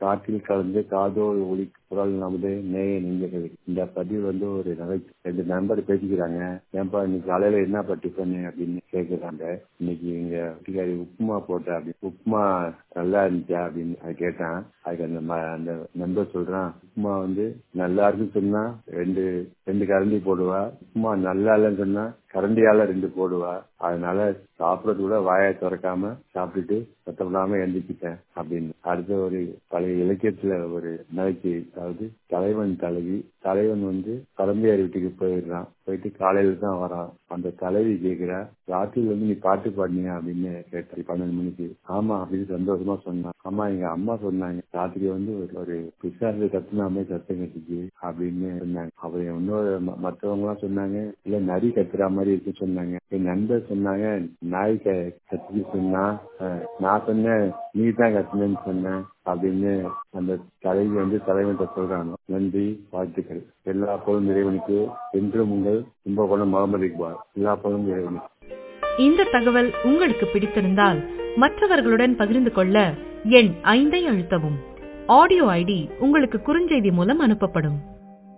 காற்றில் கலந்து காதோடு ஒளி குரல் நமது நேய நெஞ்சங்கள் இந்த பதிவு வந்து ஒரு நகைச்சு ரெண்டு நண்பர் பேசிக்கிறாங்க ஏன்பா இன்னைக்கு காலையில என்னப்பா டிஃபன் அப்படின்னு கேக்குறாங்க இன்னைக்கு எங்க வீட்டுக்காரி உப்புமா போட்டா அப்படி உப்புமா நல்லா இருந்துச்சா அப்படின்னு அது கேட்டான் அதுக்கு அந்த ம- அந்த நண்பர் சொல்றான் உப்புமா வந்து நல்லா இருக்குன்னு சொன்னா ரெண்டு ரெண்டு கரண்டி போடுவா உப்புமா நல்லா இல்லைன்னு சொன்னா கரண்டியால ரெண்டு போடுவா அதனால சாப்பிடறது கூட வாயை திறக்காம சாப்பிட்டுட்டு சத்தப்படாம எந்திரிச்சிட்டேன் அப்படின்னு அடுத்த ஒரு பழைய இலக்கியத்துல ஒரு நகைச்சுவை அதாவது தலைவன் தலைவி தலைவன் வந்து பரம்பியார் வீட்டுக்கு போயிடுறான் போயிட்டு காலையில தான் வரான் அந்த தலைவி கேக்குறா ராத்திரில வந்து நீ பாட்டு பாடினியா அப்படின்னு கேட்டா பன்னெண்டு மணிக்கு ஆமா அப்படின்னு சந்தோஷமா சொன்னான் ஆமா எங்க அம்மா சொன்னாங்க ராத்திரி வந்து ஒரு- ஒரு பிசாசு கத்துன மாதிரி சத்தம் கட்டுச்சு அப்படின்னு சொன்னாங்க அப்புறம் இன்னொரு ம- மத்தவங்க எல்லாம் சொன்னாங்க இல்ல நரி கத்துற மாதிரி இருக்கு சொன்னாங்க என் நண்பர் சொன்னாங்க நாய் க கத்துக்கு சொன்னா அஹ், நான் சொன்னேன் நீ தான் கத்துனேன்னு சொன்னேன் அப்படின்னு அந்த தலைவி வந்து தலைவன்கிட்ட சொல்றாங்க நன்றி வாழ்த்துக்கள் எல்லா பொருளும் இறைவனுக்கு என்றும் உங்கள் கும்பகோணம் முகமது இக்பால் எல்லா பொருளும் இறைவனுக்கு இந்த தகவல் உங்களுக்கு பிடித்திருந்தால் மற்றவர்களுடன் பகிர்ந்து கொள்ள எண் ஐந்தை அழுத்தவும் ஆடியோ ஐடி உங்களுக்கு குறுஞ்செய்தி மூலம் அனுப்பப்படும்